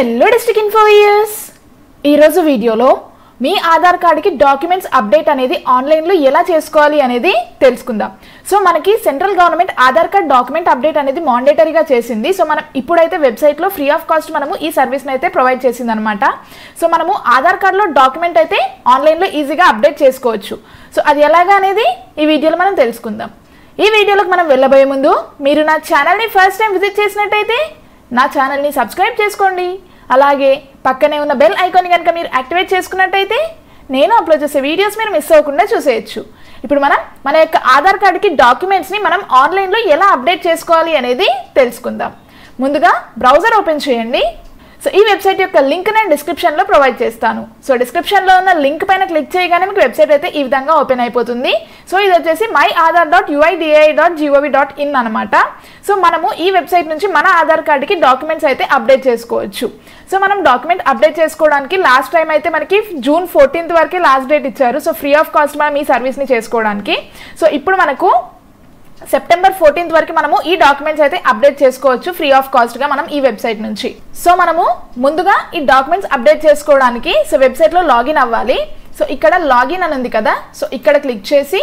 hello district ఇన్ఫోయర్స్ ఈరోజు వీడియోలో మీ ఆధార్ కార్డుకి డాక్యుమెంట్స్ అప్డేట్ అనేది ఆన్లైన్లో ఎలా చేసుకోవాలి అనేది తెలుసుకుందాం సో మనకి central government Aadhaar card document update అనేది మాండేటరీగా చేసింది సో మనం ఇప్పుడైతే వెబ్సైట్లో ఫ్రీ ఆఫ్ కాస్ట్ మనము ఈ సర్వీస్ని అయితే ప్రొవైడ్ చేసింది అనమాట సో మనము ఆధార్ కార్డులో డాక్యుమెంట్ అయితే ఆన్లైన్లో ఈజీగా అప్డేట్ చేసుకోవచ్చు సో అది ఎలాగా అనేది ఈ వీడియోలో మనం తెలుసుకుందాం ఈ వీడియోలోకి మనం వెళ్ళబోయే ముందు మీరు నా ఛానల్ని ఫస్ట్ టైం విజిట్ చేసినట్టయితే నా ఛానల్ని సబ్స్క్రైబ్ చేసుకోండి అలాగే పక్కనే ఉన్న బెల్ ఐకాన్ కనుక మీరు యాక్టివేట్ చేసుకున్నట్టయితే నేను అప్లోడ్ చేసే వీడియోస్ మీరు మిస్ అవ్వకుండా చూసేయచ్చు ఇప్పుడు మనం మన యొక్క ఆధార్ కార్డుకి డాక్యుమెంట్స్ని మనం ఆన్లైన్లో ఎలా అప్డేట్ చేసుకోవాలి అనేది తెలుసుకుందాం ముందుగా బ్రౌజర్ ఓపెన్ చేయండి సో ఈ వెబ్సైట్ యొక్క లింక్ నేను డిస్క్రిప్షన్లో ప్రొవైడ్ చేస్తాను సో డిస్క్రిప్షన్లో ఉన్న లింక్ పైన క్లిక్ చేయగానే మీకు వెబ్సైట్ అయితే ఈ విధంగా ఓపెన్ అయిపోతుంది సో ఇది వచ్చేసి my Aadhaar dot UIDAI dot gov dot in అనమాట సో మనము ఈ వెబ్సైట్ నుంచి మన ఆధార్ కార్డుకి డాక్యుమెంట్స్ అయితే అప్డేట్ చేసుకోవచ్చు సో మనం డాక్యుమెంట్ అప్డేట్ చేసుకోవడానికి లాస్ట్ టైం అయితే మనకి జూన్ ఫోర్టీన్త్ వరకే లాస్ట్ డేట్ ఇచ్చారు సో ఫ్రీ ఆఫ్ కాస్ట్ మనం ఈ సర్వీస్ని చేసుకోవడానికి సో ఇప్పుడు మనకు సెప్టెంబర్ ఫోర్టీన్త్ వరకు మనము ఈ డాక్యుమెంట్స్ అయితే అప్డేట్ చేసుకోవచ్చు ఫ్రీ ఆఫ్ కాస్ట్గా మనం ఈ వెబ్సైట్ నుంచి సో మనము ముందుగా ఈ డాక్యుమెంట్స్ అప్డేట్ చేసుకోవడానికి సో వెబ్సైట్లో లాగిన్ అవ్వాలి సో ఇక్కడ లాగిన్ అని ఉంది కదా సో ఇక్కడ క్లిక్ చేసి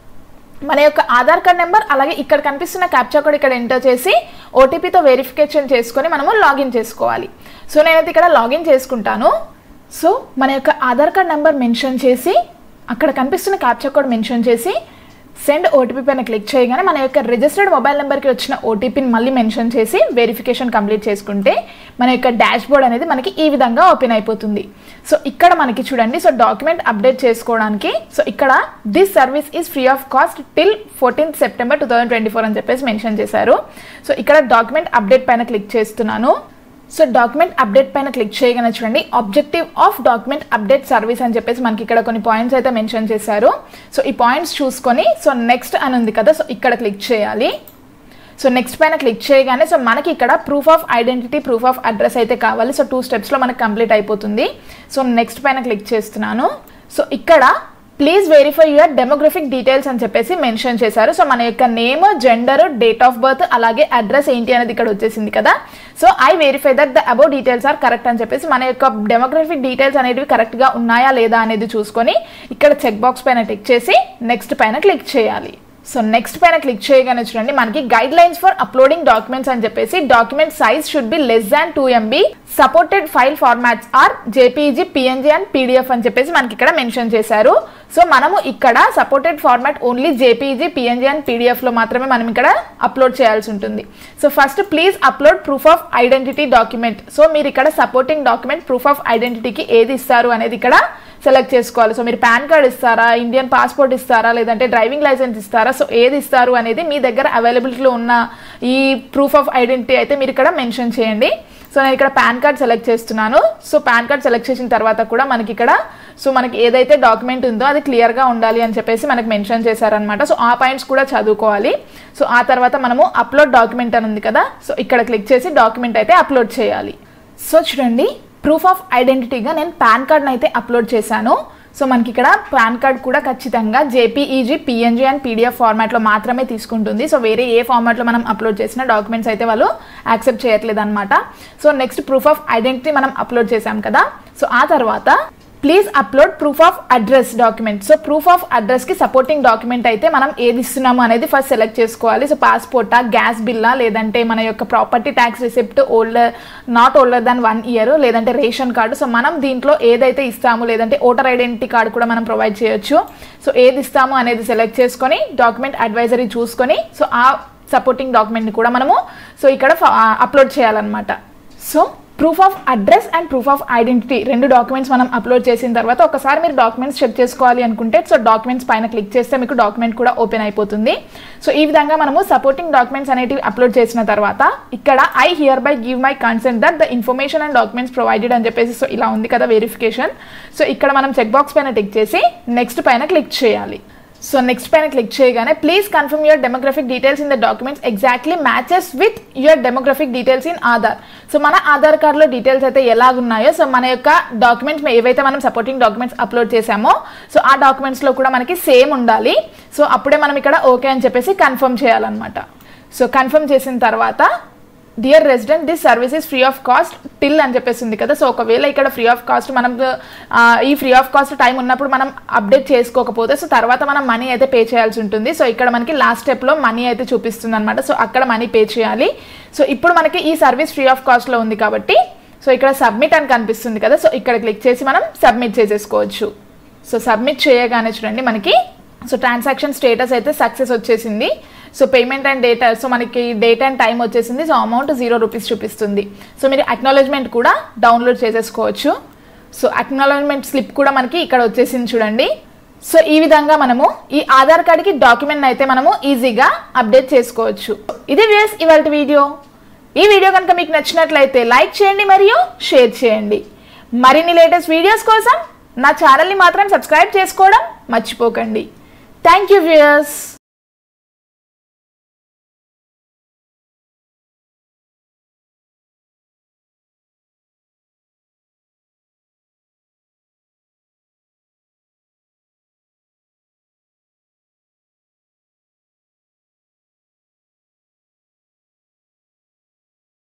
మన యొక్క ఆధార్ కార్డ్ నెంబర్ అలాగే ఇక్కడ కనిపిస్తున్న క్యాప్చా కోడ్ ఇక్కడ ఎంటర్ చేసి ఓటీపీతో వెరిఫికేషన్ చేసుకొని మనము లాగిన్ చేసుకోవాలి సో నేనైతే ఇక్కడ లాగిన్ చేసుకుంటాను సో మన యొక్క ఆధార్ కార్డ్ నెంబర్ మెన్షన్ చేసి అక్కడ కనిపిస్తున్న క్యాప్చా కోడ్ మెన్షన్ చేసి సెండ్ ఓటీపీ పైన క్లిక్ చేయగానే మన యొక్క రిజిస్టర్డ్ మొబైల్ నెంబర్కి వచ్చిన ఓటీపీని మళ్ళీ మెన్షన్ చేసి వెరిఫికేషన్ కంప్లీట్ చేసుకుంటే మన యొక్క డాష్ బోర్డ్ అనేది మనకి ఈ విధంగా ఓపెన్ అయిపోతుంది సో ఇక్కడ మనకి చూడండి సో డాక్యుమెంట్ అప్డేట్ చేసుకోవడానికి సో ఇక్కడ this service is free of cost till fourteenth September two thousand twenty four అని చెప్పేసి మెన్షన్ చేశారు సో ఇక్కడ డాక్యుమెంట్ అప్డేట్ పైన క్లిక్ చేస్తున్నాను సో డాక్యుమెంట్ అప్డేట్ పైన క్లిక్ చేయగానే చూడండి objective of document update service అని చెప్పేసి మనకి ఇక్కడ కొన్ని పాయింట్స్ అయితే మెన్షన్ చేశారు సో ఈ పాయింట్స్ చూసుకొని సో నెక్స్ట్ అని ఉంది కదా సో ఇక్కడ క్లిక్ చేయాలి సో నెక్స్ట్ పైన క్లిక్ చేయగానే సో మనకి ఇక్కడ proof of identity proof of address అయితే కావాలి సో టూ స్టెప్స్లో మనకి కంప్లీట్ అయిపోతుంది సో నెక్స్ట్ పైన క్లిక్ చేస్తున్నాను సో ఇక్కడ please verify your demographic details అని చెప్పేసి మెన్షన్ చేశారు సో మన యొక్క name gender date of birth అలాగే అడ్రస్ ఏంటి అనేది ఇక్కడ వచ్చేసింది కదా so I verify that the above details are correct అని చెప్పేసి మన యొక్క డెమోగ్రఫిక్ డీటెయిల్స్ అనేవి కరెక్ట్గా ఉన్నాయా లేదా అనేది చూసుకొని ఇక్కడ చెక్ బాక్స్ పైన టిక్ చేసి నెక్స్ట్ పైన క్లిక్ చేయాలి సో నెక్స్ట్ పైన క్లిక్ చేయగానే చూడండి మనకి guidelines for uploading documents అని చెప్పేసి document size should be less than two MB supported file formats are JPG PNG and PDF అని చెప్పేసి మనకి ఇక్కడ మెన్షన్ చేశారు సో మనము ఇక్కడ supported format only JPG PNG and పీడిఎఫ్లో మాత్రమే మనం ఇక్కడ అప్లోడ్ చేయాల్సి ఉంటుంది so first please upload proof of identity document so మీరు ఇక్కడ సపోర్టింగ్ డాక్యుమెంట్ ప్రూఫ్ ఆఫ్ ఐడెంటిటీకి ఏది ఇస్తారు అనేది ఇక్కడ సెలెక్ట్ చేసుకోవాలి సో మీరు పాన్ కార్డ్ ఇస్తారా ఇండియన్ పాస్పోర్ట్ ఇస్తారా లేదంటే డ్రైవింగ్ లైసెన్స్ ఇస్తారా సో ఏది ఇస్తారు అనేది మీ దగ్గర అవైలబిలిటీలో ఉన్న ఈ ప్రూఫ్ ఆఫ్ ఐడెంటిటీ అయితే మీరు ఇక్కడ మెన్షన్ చేయండి సో నేను ఇక్కడ పాన్ కార్డ్ సెలెక్ట్ చేస్తున్నాను సో పాన్ కార్డ్ సెలెక్ట్ చేసిన తర్వాత కూడా మనకి ఇక్కడ సో మనకి ఏదైతే డాక్యుమెంట్ ఉందో అది క్లియర్గా ఉండాలి అని చెప్పేసి మనకి మెన్షన్ చేశారనమాట సో ఆ పాయింట్స్ కూడా చదువుకోవాలి సో ఆ తర్వాత మనము అప్లోడ్ డాక్యుమెంట్ అని ఉంది కదా సో ఇక్కడ క్లిక్ చేసి డాక్యుమెంట్ అయితే అప్లోడ్ చేయాలి సో చూడండి ప్రూఫ్ ఆఫ్ ఐడెంటిటీగా నేను పాన్ కార్డ్ని అయితే అప్లోడ్ చేశాను సో మనకి ఇక్కడ పాన్ కార్డ్ కూడా ఖచ్చితంగా జేపీఈజీ పిఎన్జీ అండ్ పీడిఎఫ్ ఫార్మాట్లో మాత్రమే తీసుకుంటుంది సో వేరే ఏ ఫార్మాట్లో మనం అప్లోడ్ చేసిన డాక్యుమెంట్స్ అయితే వాళ్ళు యాక్సెప్ట్ చేయట్లేదు అనమాట so next proof of identity మనం అప్లోడ్ చేసాం కదా సో ఆ తర్వాత please upload proof of address document so proof of అడ్రస్కి సపోర్టింగ్ డాక్యుమెంట్ అయితే మనం ఏది ఇస్తున్నాము అనేది ఫస్ట్ సెలెక్ట్ చేసుకోవాలి సో పాస్పోర్టా గ్యాస్ బిల్లా లేదంటే మన యొక్క property tax receipt older not older than one year లేదంటే రేషన్ కార్డు సో మనం దీంట్లో ఏదైతే ఇస్తాము లేదంటే ఓటర్ ఐడెంటిటీ కార్డు కూడా మనం ప్రొవైడ్ చేయొచ్చు సో ఏది ఇస్తాము అనేది సెలెక్ట్ చేసుకొని డాక్యుమెంట్ అడ్వైజరీ చూసుకొని సో ఆ సపోర్టింగ్ డాక్యుమెంట్ని కూడా మనము సో ఇక్కడ అప్లోడ్ చేయాలన్నమాట so proof of address and proof of identity రెండు డాక్యుమెంట్స్ మనం అప్లోడ్ చేసిన తర్వాత ఒకసారి మీరు డాక్యుమెంట్స్ చెక్ చేసుకోవాలి అనుకుంటే సో డాక్యుమెంట్స్ పైన క్లిక్ చేస్తే మీకు డాక్యుమెంట్ కూడా ఓపెన్ అయిపోతుంది సో ఈ విధంగా మనము సపోర్టింగ్ డాక్యుమెంట్స్ అనేటివి అప్లోడ్ చేసిన తర్వాత ఇక్కడ I hereby give my consent that the information and documents provided అని చెప్పేసి సో ఇలా ఉంది కదా వెరిఫికేషన్ సో ఇక్కడ మనం చెక్ బాక్స్ పైన టిక్ చేసి నెక్స్ట్ పైన క్లిక్ చేయాలి సో నెక్స్ట్ పైన క్లిక్ చేయగానే please confirm your demographic details in the documents exactly matches with your demographic details in Aadhaar so మన ఆధార్ కార్డులో డీటెయిల్స్ అయితే ఎలాగున్నాయో సో మన యొక్క డాక్యుమెంట్స్ ఏవైతే మనం సపోర్టింగ్ డాక్యుమెంట్స్ అప్లోడ్ చేసామో సో ఆ డాక్యుమెంట్స్లో కూడా మనకి సేమ్ ఉండాలి సో అప్పుడే మనం ఇక్కడ ఓకే అని చెప్పేసి కన్ఫర్మ్ చేయాలన్నమాట సో కన్ఫర్మ్ చేసిన తర్వాత dear resident this service is free of cost till అని చెప్పేసి ఉంది కదా సో ఒకవేళ ఇక్కడ ఫ్రీ ఆఫ్ కాస్ట్ మనం ఆ, ఈ ఫ్రీ ఆఫ్ కాస్ట్ టైం ఉన్నప్పుడు మనం అప్డేట్ చేసుకోకపోతే సో తర్వాత మనం మనీ అయితే పే చేయాల్సి ఉంటుంది సో ఇక్కడ మనకి లాస్ట్ స్టెప్లో మనీ అయితే చూపిస్తుంది అనమాట సో అక్కడ మనీ పే చేయాలి సో ఇప్పుడు మనకి ఈ సర్వీస్ ఫ్రీ ఆఫ్ కాస్ట్లో ఉంది కాబట్టి సో ఇక్కడ సబ్మిట్ అని కనిపిస్తుంది కదా సో ఇక్కడ క్లిక్ చేసి మనం సబ్మిట్ చేసేసుకోవచ్చు సో సబ్మిట్ చేయగానే చూడండి మనకి సో ట్రాన్సాక్షన్ స్టేటస్ అయితే సక్సెస్ వచ్చేసింది so payment and data so మనకి డేట్ అండ్ టైం వచ్చేసింది సో అమౌంట్ జీరో రూపీస్ చూపిస్తుంది సో మీరు అక్నాలజ్మెంట్ కూడా డౌన్లోడ్ చేసేసుకోవచ్చు సో అక్నాలజ్మెంట్ స్లిప్ కూడా మనకి ఇక్కడ వచ్చేసింది చూడండి సో ఈ విధంగా మనము ఈ ఆధార్ కార్డ్కి డాక్యుమెంట్ అయితే మనము ఈజీగా అప్డేట్ చేసుకోవచ్చు ఇది వ్యూస్ ఇవాళ వీడియో ఈ వీడియో కనుక మీకు నచ్చినట్లయితే లైక్ చేయండి మరియు షేర్ చేయండి మరిన్ని లేటెస్ట్ వీడియోస్ కోసం నా ఛానల్ని మాత్రం సబ్స్క్రైబ్ చేసుకోవడం మర్చిపోకండి థ్యాంక్ యూ వ్యూయర్స్